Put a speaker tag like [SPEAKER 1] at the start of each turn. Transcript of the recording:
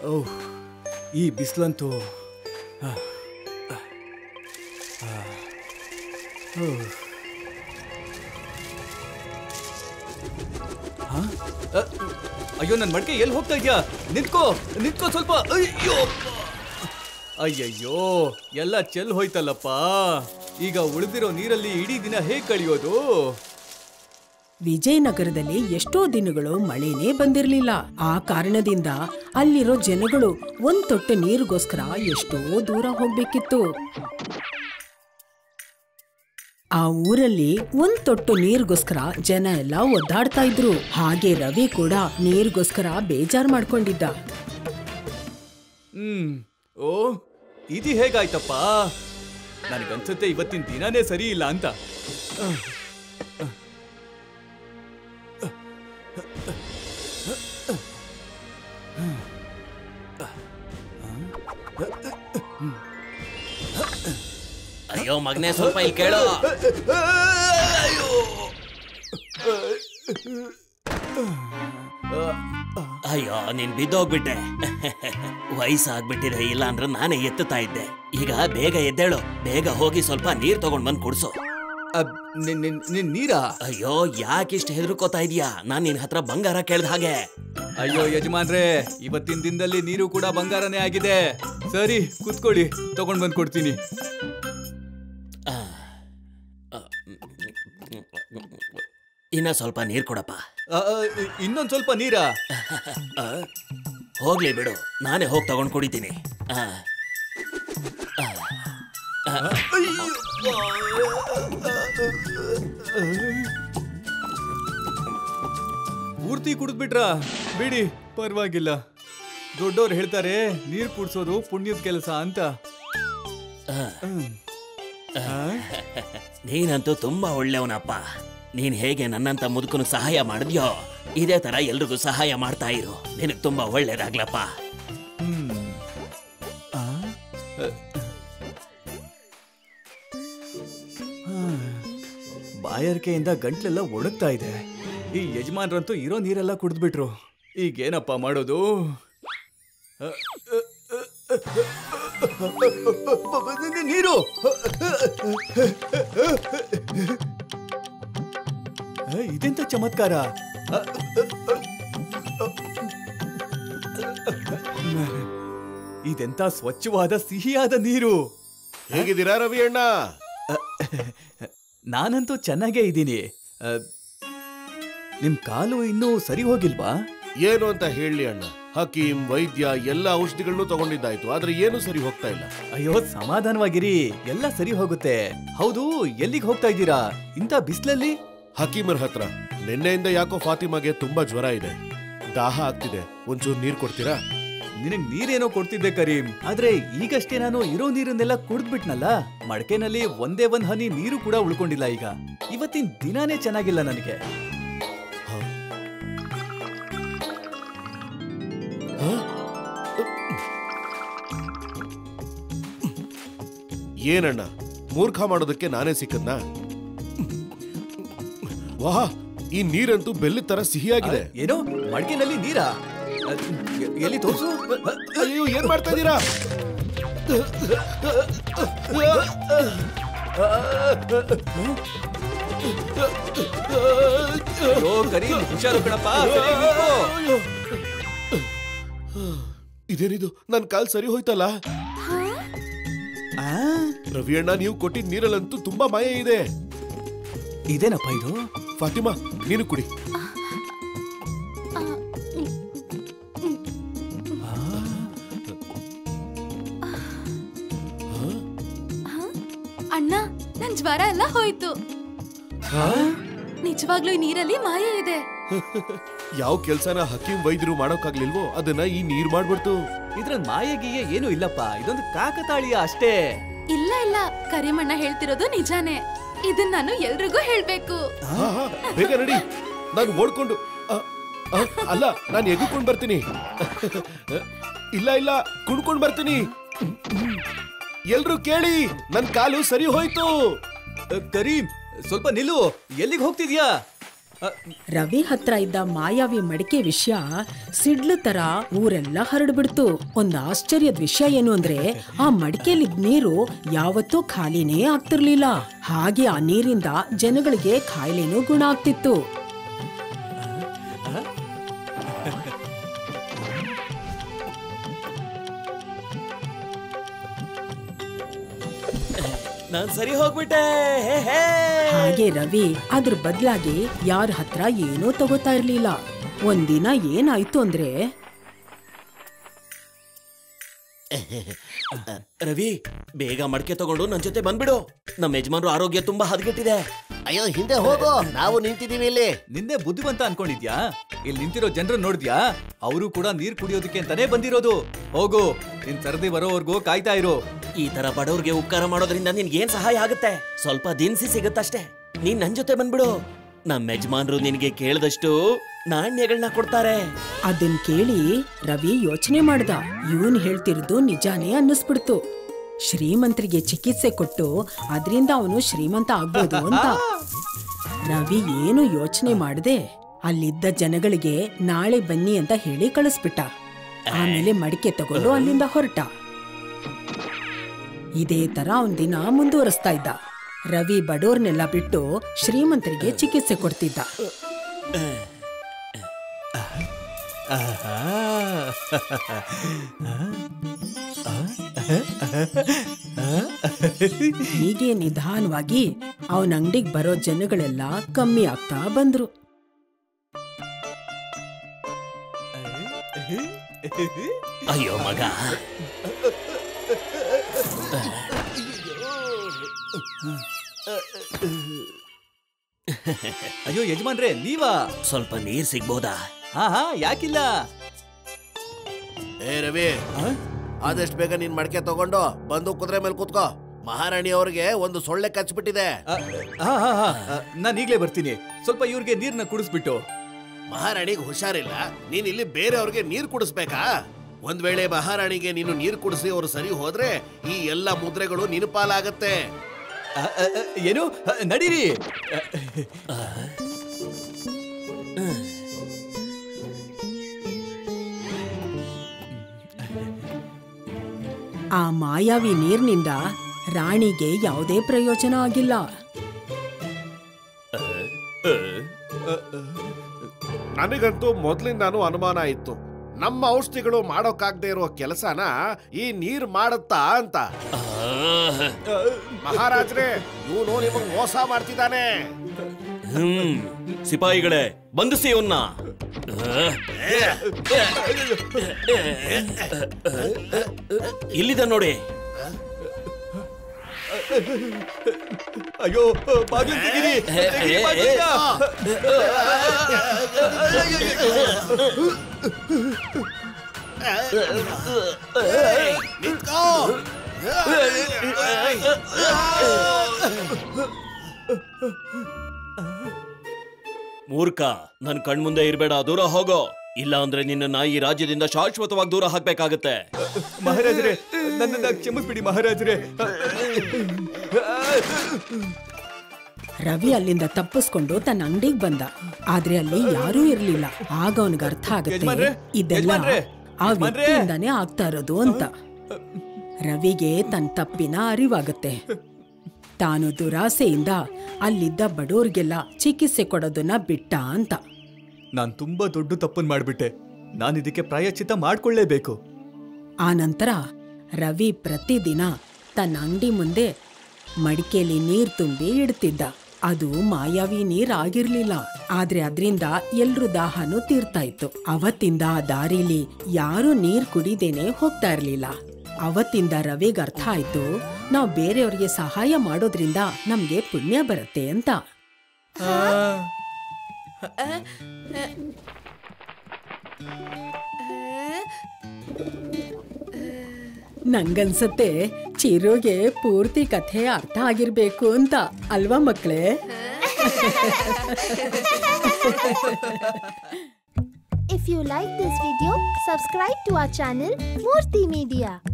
[SPEAKER 1] ಓಹ್ ಈ ಬಿಸಿಲಂತೂ ಅಯ್ಯೋ ನನ್ನ ಮಡಿಕೆ ಎಲ್ಲಿ ಹೋಗ್ತಾ ಇದ್ಯಾ ನಿಂತ್ಕೋ ನಿಂತ್ಕೋ ಸ್ವಲ್ಪ ಅಯ್ಯೋ ಅಯ್ಯಯ್ಯೋ ಎಲ್ಲ ಚೆಲ್ ಹೋಯ್ತಲ್ಲಪ್ಪ ಈಗ ಉಳಿದಿರೋ ನೀರಲ್ಲಿ ಇಡೀ ದಿನ ಹೇಗ್ ಕಳಿಯೋದು
[SPEAKER 2] ವಿಜಯನಗರದಲ್ಲಿ ಎಷ್ಟೋ ದಿನಗಳು ಮಳೆನೇ ಬಂದಿರಲಿಲ್ಲ ಆ ಕಾರಣದಿಂದ ಅಲ್ಲಿರೋ ಜನಗಳು ಒಂದ್ ತೊಟ್ಟು ನೀರಿಗೋಸ್ಕರ ಎಷ್ಟೋ ದೂರ ಹೋಗ್ಬೇಕಿತ್ತು ಆ ಊರಲ್ಲಿ ಒಂದ್ ತೊಟ್ಟು ನೀರಿಗೋಸ್ಕರ ಜನ ಎಲ್ಲ ಒದ್ದಾಡ್ತಾ ಇದ್ರು ಹಾಗೆ ರವಿ ಕೂಡ ನೀರಿಗೋಸ್ಕರ ಬೇಜಾರ್ ಮಾಡ್ಕೊಂಡಿದ್ದ
[SPEAKER 1] ಹ್ಮ್ ಓ ಇದು ಹೇಗಾಯ್ತಪ್ಪ ನನಗನ್ಸುತ್ತೆ ಇವತ್ತಿನ ದಿನಾನೇ ಸರಿ ಇಲ್ಲ ಅಂತ
[SPEAKER 3] ಅಯ್ಯೋ ಮಗನೇ ಸ್ವಲ್ಪ ಇಲ್ಲಿ ಕೇಳು ಅಯ್ಯೋ ನೀನ್ ಬಿದ್ದೋಗ್ಬಿಟ್ಟೆ ವಯಸ್ಸಾಗ್ಬಿಟ್ಟಿದೆ ಇಲ್ಲ ಅಂದ್ರೆ ನಾನೇ ಎತ್ತುತ್ತಾ ಇದ್ದೆ ಈಗ ಬೇಗ ಎದ್ದೇಳು ಬೇಗ ಹೋಗಿ ಸ್ವಲ್ಪ ನೀರ್ ತಗೊಂಡ್ ಬಂದ್ ಕುಡ್ಸು
[SPEAKER 1] ಅಬ್, ನಿನ್- ನಿನ್- ನಿನ್ ನೀರಾ
[SPEAKER 3] ಅಯ್ಯೋ ಯಾಕಿಷ್ಟು ಹೆದರ್ಕೋತಾ ಇದೀಯಾ ನಾನ್ ನಿನ್ ಹತ್ರ ಬಂಗಾರ ಕೇಳ್ದ ಹಾಗೆ
[SPEAKER 1] ಅಯ್ಯೋ ಯಜಮಾನ್ರೆ ಇವತ್ತಿನ ದಿನದಲ್ಲಿ ನೀರು ಕೂಡ ಬಂಗಾರನೇ ಆಗಿದೆ ಸರಿ ಕೂತ್ಕೊಳ್ಳಿ ತಗೊಂಡ್ ಬಂದ್ ಕೊಡ್ತೀನಿ
[SPEAKER 3] ಇನ್ನ ಸ್ವಲ್ಪ ನೀರ್ ಕೊಡಪ್ಪ
[SPEAKER 1] ಆ, ಆ, ಇನ್ನೊಂದ್ ಸ್ವಲ್ಪ ನೀರಾ
[SPEAKER 3] ಆ, ಹೋಗ್ಲಿ ಬಿಡು ನಾನೇ ಹೋಗಿ ತಗೊಂಡ್ ಕುಡಿತೀನಿ ಆ,
[SPEAKER 1] ಪೂರ್ತಿ ಕುಡಿದ್ಬಿಟ್ರಾ ಬಿಡಿ ಪರವಾಗಿಲ್ಲ ದೊಡ್ಡವ್ರು ಹೇಳ್ತಾರೆ ನೀರ್ ಕುಡ್ಸೋದು ಪುಣ್ಯದ ಕೆಲಸ ಅಂತ ಹ್ಮ್. ಆ?
[SPEAKER 3] ನೀನಂತೂ ತುಂಬಾ ಒಳ್ಳೆಯವನಪ್ಪ ನೀನ್ ಹೇಗೆ ನನ್ನಂತ ಮುದುಕನು ಸಹಾಯ ಮಾಡಿದ್ಯೋ ಇದೇ ತರ ಎಲ್ರಿಗೂ ಸಹಾಯ ಮಾಡ್ತಾ ಇರು ನಿನಗ್ ತುಂಬಾ ಒಳ್ಳೇದಾಗ್ಲಪ್ಪ
[SPEAKER 1] ಹ್ಮ್. ಆ? ಅ. ಹಾ. ಬಾಯಾರಿಕೆಯಿಂದ ಗಂಟ್ಲೆಲ್ಲ ಒಣಗ್ತಾ ಇದೆ ಈ ಯಜಮಾನ್ರಂತೂ ಇರೋ ನೀರೆಲ್ಲ ಕುಡಿದ್ಬಿಟ್ರು ಈಗೇನಪ್ಪ ಮಾಡೋದು ಅ, ಅ, ಅ, ಅ, ಅ, ನೀರು ಅ, ಇದೆಂತ ಚಮತ್ಕಾರ ಅ, ಇದೆಂತ ಸ್ವಚ್ಛವಾದ ಸಿಹಿಯಾದ ನೀರು
[SPEAKER 4] ಹೇಗಿದ್ದೀರಾ ರವಿ ಅಣ್ಣ
[SPEAKER 1] ನಾನಂತೂ ಚೆನ್ನಾಗೇ ಇದ್ದೀನಿ ಅ, ನಿಮ್ ಕಾಲು ಇನ್ನೂ ಸರಿ ಹೋಗಿಲ್ವಾ
[SPEAKER 4] ಏನು ಅಂತ ಹೇಳಿ ಅಣ್ಣ ಹಕೀಂ ವೈದ್ಯ ಎಲ್ಲ ಔಷಧಿಗಳನ್ನು ತಗೊಂಡಿದ್ದಾಯ್ತು ಆದ್ರೆ ಏನು ಸರಿ ಹೋಗ್ತಾ ಇಲ್ಲ
[SPEAKER 1] ಅಯ್ಯೋ ಸಮಾಧಾನವಾಗಿರಿ ಎಲ್ಲ ಸರಿ ಹೋಗುತ್ತೆ ಹೌದು ಎಲ್ಲಿಗೆ ಹೋಗ್ತಾ ಇದ್ದೀರಾ ಇಂಥ ಬಿಸಿಲಲ್ಲಿ
[SPEAKER 4] ಹಕೀಮರ್ ಹತ್ರ ನಿನ್ನೆಯಿಂದ ಯಾಕೋ ಫಾತಿಮಾಗೆ ತುಂಬಾ ಜ್ವರ ಇದೆ ದಾಹ ಆಗ್ತಿದೆ ಒಂಚೂರು ನೀರ್ ಕೊಡ್ತೀರಾ
[SPEAKER 1] ನಿನಗ್ ನೀರೇನೋ ಕೊಡ್ತಿದ್ದೆ ಕರೀಂ ಆದ್ರೆ ಈಗಷ್ಟೇ ನಾನು ಇರೋ ನೀರನ್ನೆಲ್ಲ ಕುಡಿದ್ಬಿಟ್ನಲ್ಲ ಮಡಕೆನಲ್ಲಿ ಒಂದೇ ಒಂದ್ ಹನಿ ನೀರು ಕೂಡ ಉಳ್ಕೊಂಡಿಲ್ಲ ಈಗ ಇವತ್ತಿನ ದಿನಾನೇ ಚೆನ್ನಾಗಿಲ್ಲ ನನಗೆ
[SPEAKER 4] ಏನಣ್ಣ ಮೂರ್ಖ ಮಾಡೋದಕ್ಕೆ ನಾನೇ ಸಿಕ್ಕದ್ನಾ ವಾಹ್ ಈ ನೀರಂತೂ ಬೆಲ್ಲದ ತರ ಸಿಹಿಯಾಗಿದೆ
[SPEAKER 1] ಏನೋ ಮಡಕೆನಲ್ಲಿ ನೀರಾ ಅ, ಎ- ಎಲ್ಲಿ ತೋರ್ಸು
[SPEAKER 4] ಅಯ್ಯೋ ಏನ್ ಮಾಡ್ತಾ ಇದ್ದೀರಾ
[SPEAKER 1] ಅಯ್ಯೋ ಕರೀಂ ಹುಷಾರು ಕಣಪ್ಪ ಸರಿ ನಿಂತ್ಕೋ.
[SPEAKER 4] ಇದೇನಿದು ನನ್ ಕಾಲ್ ಸರಿ ಹೋಯ್ತಲ್ಲ
[SPEAKER 1] ಆ,
[SPEAKER 4] ರವಿ ಅಣ್ಣ ನೀವು ಕೊಟ್ಟಿದ್ ನೀರಲ್ಲಂತೂ ತುಂಬಾ ಮಾಯ ಇದೆ
[SPEAKER 1] ಇದೇನಪ್ಪ ಇದು
[SPEAKER 4] ಫಾತಿಮಾ ನೀನು ಕುಡಿ
[SPEAKER 5] ಅಣ್ಣ ನನ್ ಜ್ವರ ಎಲ್ಲ ಹೋಯ್ತು ನಿಜವಾಗ್ಲೂ ಈ ನೀರಲ್ಲಿ ಮಾಯ ಇದೆ
[SPEAKER 4] ಯಾವ ಕೆಲ್ಸನ ಹಕೀಂ ವೈದ್ಯರು ಮಾಡೋಕ್ಕಾಗ್ಲಿಲ್ವೋ ಅದನ್ನ ಈ ನೀರ್ ಮಾಡ್ಬಿಡ್ತು
[SPEAKER 1] ಇದ್ರ ಮಾಯಗೀಯ ಏನು ಇಲ್ಲಪ್ಪ ಇದೊಂದು ಕಾಕತಾಳೀಯ ಅಷ್ಟೇ
[SPEAKER 5] ಇಲ್ಲ ಇಲ್ಲ ಕರಿಮಣ್ಣ ಹೇಳ್ತಿರೋದು ನಿಜಾನೇ ಇದನ್ನ ನಾನು ಎಲ್ರಿಗೂ ಹೇಳ್ಬೇಕು
[SPEAKER 4] ಹಾ, ಹಾ, ಬೇಗ ನಡಿ ನಾನು ಓಡ್ಕೊಂಡು ಅ, ಅ, ಅಲ್ಲ ನಾನು ಎಗ್ಕೊಂಡು ಬರ್ತೀನಿ ಇಲ್ಲ ಇಲ್ಲ ಕುಣ್ಕೊಂಡ್ ಬರ್ತೀನಿ ಎಲ್ರು ಕೇಳಿ ನನ್ ಕಾಲು ಸರಿ ಹೋಯ್ತು
[SPEAKER 1] ಅ, ಕರೀಂ ಸ್ವಲ್ಪ ನಿಲ್ಲು ಎಲ್ಲಿಗೆ ಹೋಗ್ತಿದ್ಯಾ
[SPEAKER 2] ರವಿ ಹತ್ರ ಇದ್ದ ಮಾಯಾವಿ ಮಡಿಕೆ ವಿಷಯ ಸಿಡ್ಲು ತರ ಊರೆಲ್ಲ ಹರಡ್ಬಿಡ್ತು ಒಂದ್ ಆಶ್ಚರ್ಯದ ವಿಷಯ ಏನು ಅಂದ್ರೆ ಆ ಮಡಿಕೆಲಿದ್ ನೀರು ಯಾವತ್ತೂ ಖಾಲಿನೇ ಆಗ್ತಿರ್ಲಿಲ್ಲ ಹಾಗೆ ಆ ನೀರಿಂದ ಜನಗಳಿಗೆ ಕಾಯಿಲೆನೂ ಗುಣ ಆಗ್ತಿತ್ತು
[SPEAKER 3] ನಾನ್ ಸರಿ ಹೋಗ್ಬಿಟ್ಟೆ ಹೇ, ಹೇ.
[SPEAKER 2] ಹಾಗೆ ರವಿ ಅದ್ರ ಬದ್ಲಾಗಿ ಯಾರ ಹತ್ರ ಏನೂ ತಗೋತಾ ಇರ್ಲಿಲ್ಲ ಒಂದಿನ ಏನಾಯ್ತು ಅಂದ್ರೆ
[SPEAKER 3] ರವಿ ಬೇಗ ಮಡಕೆ ತಗೊಂಡು ನನ್ ಜೊತೆ ಬಂದ್ಬಿಡು ನಮ್ಮ ಯಜಮಾನ್ರು ಆರೋಗ್ಯ ತುಂಬಾ ಹದಗೆಟ್ಟಿದೆ
[SPEAKER 6] ಅಯ್ಯೋ ಹಿಂದೆ ಹೋಗು ನಾವು ನಿಂತಿದೀವಿ ಇಲ್ಲಿ
[SPEAKER 1] ನಿನ್ನೆ ಬುದ್ಧಿವಂತ ಅನ್ಕೊಂಡಿದ್ಯಾ ಇಲ್ಲಿ ನಿಂತಿರೋ ಜನರು ನೋಡಿದ್ಯಾ ಅವರು ಕೂಡ ನೀರ್ ಕುಡಿಯೋದಕ್ಕೆ ಅಂತಾನೆ ಬಂದಿರೋದು ಹೋಗು ನಿನ್ ಸರದಿ ಬರೋವರ್ಗೂ ಕಾಯ್ತಾ ಇರು
[SPEAKER 3] ಈ ತರ ಬಡವ್ರಿಗೆ ಉಪಕಾರ ಮಾಡೋದ್ರಿಂದ ನಿನ್ಗೆ ಏನ್ ಸಹಾಯ ಆಗುತ್ತೆ ಸ್ವಲ್ಪ ದಿನಸಿ ಸಿಗುತ್ತಷ್ಟೇ ನೀನ್ ನನ್ ಜೊತೆ ಬಂದ್ಬಿಡು ನಮ್ಮ ಯಜಮಾನ್ರು ನಿನ್ಗೆ ಕೇಳಿದಷ್ಟು ನಾಣ್ಯಗಳನ್ನ ಕೊಡ್ತಾರೆ
[SPEAKER 2] ಅದನ್ ಕೇಳಿ ರವಿ ಯೋಚನೆ ಮಾಡ್ದ ಇವನ್ ಹೇಳ್ತಿರೋದು ನಿಜಾನೇ ಅನ್ನಿಸ್ಬಿಡ್ತು ಶ್ರೀಮಂತರಿಗೆ ಚಿಕಿತ್ಸೆ ಕೊಟ್ಟು ಅದರಿಂದ ಅವನು ಶ್ರೀಮಂತ ಆಗ್ಬೋದು ಅಂತ ರವಿ ಏನು ಯೋಚನೆ ಮಾಡದೆ ಅಲ್ಲಿದ್ದ ಜನಗಳಿಗೆ ನಾಳೆ ಬನ್ನಿ ಅಂತ ಹೇಳಿ ಕಳಿಸ್ಬಿಟ್ಟ ಆಮೇಲೆ ಮಡಿಕೆ ತಗೊಂಡು ಅಲ್ಲಿಂದ ಹೊರಟ ಇದೇ ತರ ಅವನ್ ದಿನ ಮುಂದುವರಿಸ್ತಾ ಇದ್ದ ರವಿ ಬಡೋರ್ನೆಲ್ಲ ಬಿಟ್ಟು ಶ್ರೀಮಂತರಿಗೆ ಚಿಕಿತ್ಸೆ ಕೊಡ್ತಿದ್ದ ಹೀಗೆ ನಿಧಾನವಾಗಿ ಅವನ ಅಂಗಡಿಗೆ ಬರೋ ಜನಗಳೆಲ್ಲ ಕಮ್ಮಿ ಆಗ್ತಾ ಬಂದ್ರು
[SPEAKER 3] ಅಯ್ಯೋ ಮಗ
[SPEAKER 1] ಅಯ್ಯೋ ಯಜಮಾನ್ರೆ ನೀವಾ
[SPEAKER 3] ಸ್ವಲ್ಪ ನೀರ್ ಸಿಗ್ಬೋದಾ
[SPEAKER 1] ಹಾ ಹಾ ಯಾಕಿಲ್ಲ
[SPEAKER 6] ಏ ರವಿ ಆದಷ್ಟು ಬೇಗ ನೀನ್ ಮಡಕೆ ತಗೊಂಡು ಬಂದು ಕುದುರೆ ಮೇಲೆ ಕೂತ್ಕೋ ಮಹಾರಾಣಿ ಅವ್ರಿಗೆ ಒಂದು ಸೊಳ್ಳೆ ಕಚ್ಬಿಟ್ಟಿದೆ
[SPEAKER 1] ಆ, ಹಾ ಹಾ ಹಾ ಆ, ನಾನ್ ಈಗ್ಲೇ ಬರ್ತೀನಿ ಸ್ವಲ್ಪ ಇವ್ರಿಗೆ ನೀರ್ನ ಕುಡಿಸ್ಬಿಟ್ಟು
[SPEAKER 6] ಮಹಾರಾಣಿಗೆ ಹುಷಾರಿಲ್ಲ ನೀನ್ ಇಲ್ಲಿ ಬೇರೆಯವ್ರಿಗೆ ನೀರ್ ಕುಡಿಸ್ಬೇಕಾ ಒಂದ್ ವೇಳೆ ಮಹಾರಾಣಿಗೆ ನೀನು ನೀರ್ ಕುಡಿಸಿ ಅವ್ರು ಸರಿ ಹೋದ್ರೆ ಈ ಎಲ್ಲ ಮುದ್ರೆಗಳು ನಿನ್ ಪಾಲಾಗತ್ತೆ
[SPEAKER 1] ಆ, ಆ, ಆ, ಏನು ಆ, ನಡೀರಿ ಆ,
[SPEAKER 2] ಆ ಮಾಯಾವಿ ನೀರ್ನಿಂದ ರಾಣಿಗೆ ಯಾವುದೇ ಪ್ರಯೋಜನ ಆಗಿಲ್ಲ
[SPEAKER 4] ನನಗಂತೂ ಮೊದ್ಲಿಂದಾನು ಅನುಮಾನ ಇತ್ತು ನಮ್ಮ ಔಷಧಿಗಳು ಮಾಡೋಕ್ಕಾಗದೆ ಇರೋ ಕೆಲಸನ ಈ ನೀರ್ ಮಾಡುತ್ತಾ ಅಂತ ಮಹಾರಾಜ್ರೆ ಇವನು ನಿಮಗ್ ಮೋಸ ಮಾಡ್ತಿದ್ದಾನೆ
[SPEAKER 3] ಹ್ಮ್ ಸಿಪಾಯಿಗಳೇ ಬಂಧಿಸಿ ಅವನ್ನ ಇಲ್ಲಿದೆ ನೋಡಿ
[SPEAKER 1] ಅಯ್ಯೋ ಬಾಗಿಲು ತೆಗೀರಿ ತೆಗೀರಿ ಬಾಗಿಲನ್ನ.
[SPEAKER 6] ನಿಂತ್ಕೋ
[SPEAKER 3] ಮೂರ್ಖ ನನ್ ಕಣ್ಮುಂದೆ ಇರ್ಬೇಡ ದೂರ ಹೋಗೋ ಇಲ್ಲ ಅಂದ್ರೆ ನಿನ್ನ ಈ ರಾಜ್ಯದಿಂದ ಶಾಶ್ವತವಾಗಿ ದೂರ ಹಾಕ್ಬೇಕಾಗತ್ತೆ
[SPEAKER 1] ಮಹಾರಾಜರೇ ನನ್ನನ್ನ ಕ್ಷಮಿಸ್ಬಿಡಿ ಮಹಾರಾಜರೇ
[SPEAKER 2] ರವಿ ಅಲ್ಲಿಂದ ತಪ್ಪಿಸ್ಕೊಂಡು ತನ್ನ ಅಂಗಡಿಗೆ ಬಂದ ಆದ್ರೆ ಅಲ್ಲಿ ಯಾರೂ ಇರ್ಲಿಲ್ಲ ಆಗ ಅವನಿಗೆ ಅರ್ಥ ಆಗುತ್ತೆ
[SPEAKER 1] ಯಜಮಾನ್ರೆ,
[SPEAKER 2] ಇದೆಲ್ಲ
[SPEAKER 1] ಯಜಮಾನ್ರೆ,
[SPEAKER 2] ಆ
[SPEAKER 1] ಯಜಮಾನ್ರೆ.
[SPEAKER 2] ವ್ಯಕ್ತಿಯಿಂದಾನೇ ಆಗ್ತಾ ಇರೋದು ಅಂತ ರವಿಗೆ ತನ್ನ ತಪ್ಪಿನ ಅರಿವಾಗುತ್ತೆ ತಾನು ದುರಾಸೆಯಿಂದ ಅಲ್ಲಿದ್ದ ಬಡೋರ್ಗೆಲ್ಲ ಚಿಕಿತ್ಸೆ ಕೊಡೋದನ್ನ ಬಿಟ್ಟ ಅಂತ
[SPEAKER 1] ನಾನ್ ತುಂಬಾ ದೊಡ್ಡ ತಪ್ಪನ್ ಮಾಡ್ಬಿಟ್ಟೆ ನಾನು ಇದಕ್ಕೆ ಪ್ರಾಯಶ್ಚಿತ ಮಾಡ್ಕೊಳ್ಳೇಬೇಕು
[SPEAKER 2] ಆ ನಂತರ ರವಿ ಪ್ರತಿದಿನ ತನ್ನ ಅಂಗಡಿ ಮುಂದೆ ಮಡಿಕೆಯಲ್ಲಿ ನೀರ್ ತುಂಬಿ ಇಡ್ತಿದ್ದ ಅದು ಮಾಯಾವಿ ನೀರ್ ಆಗಿರ್ಲಿಲ್ಲ ಆದ್ರೆ ಅದ್ರಿಂದ ಎಲ್ರು ದಾಹನೂ ತೀರ್ತಾ ಇತ್ತು ಅವತ್ತಿಂದ ಆ ದಾರಿಲಿ ಯಾರು ನೀರ್ ಕುಡಿದೇನೆ ಹೋಗ್ತಾ ಇರ್ಲಿಲ್ಲ ಅವತ್ತಿಂದ ರವಿಗ್ ಅರ್ಥ ಆಯ್ತು ನಾವ್ ಬೇರೆಯವ್ರಿಗೆ ಸಹಾಯ ಮಾಡೋದ್ರಿಂದ ನಮ್ಗೆ ಪುಣ್ಯ ಬರುತ್ತೆ ಅಂತ ನಂಗನ್ಸತ್ತೆ ಚಿರುಗೆ ಪೂರ್ತಿ ಕಥೆ ಅರ್ಥ ಆಗಿರ್ಬೇಕು ಅಂತ ಅಲ್ವಾ ಮಕ್ಳೇ
[SPEAKER 7] If you like this video, subscribe to our channel Murthy Media.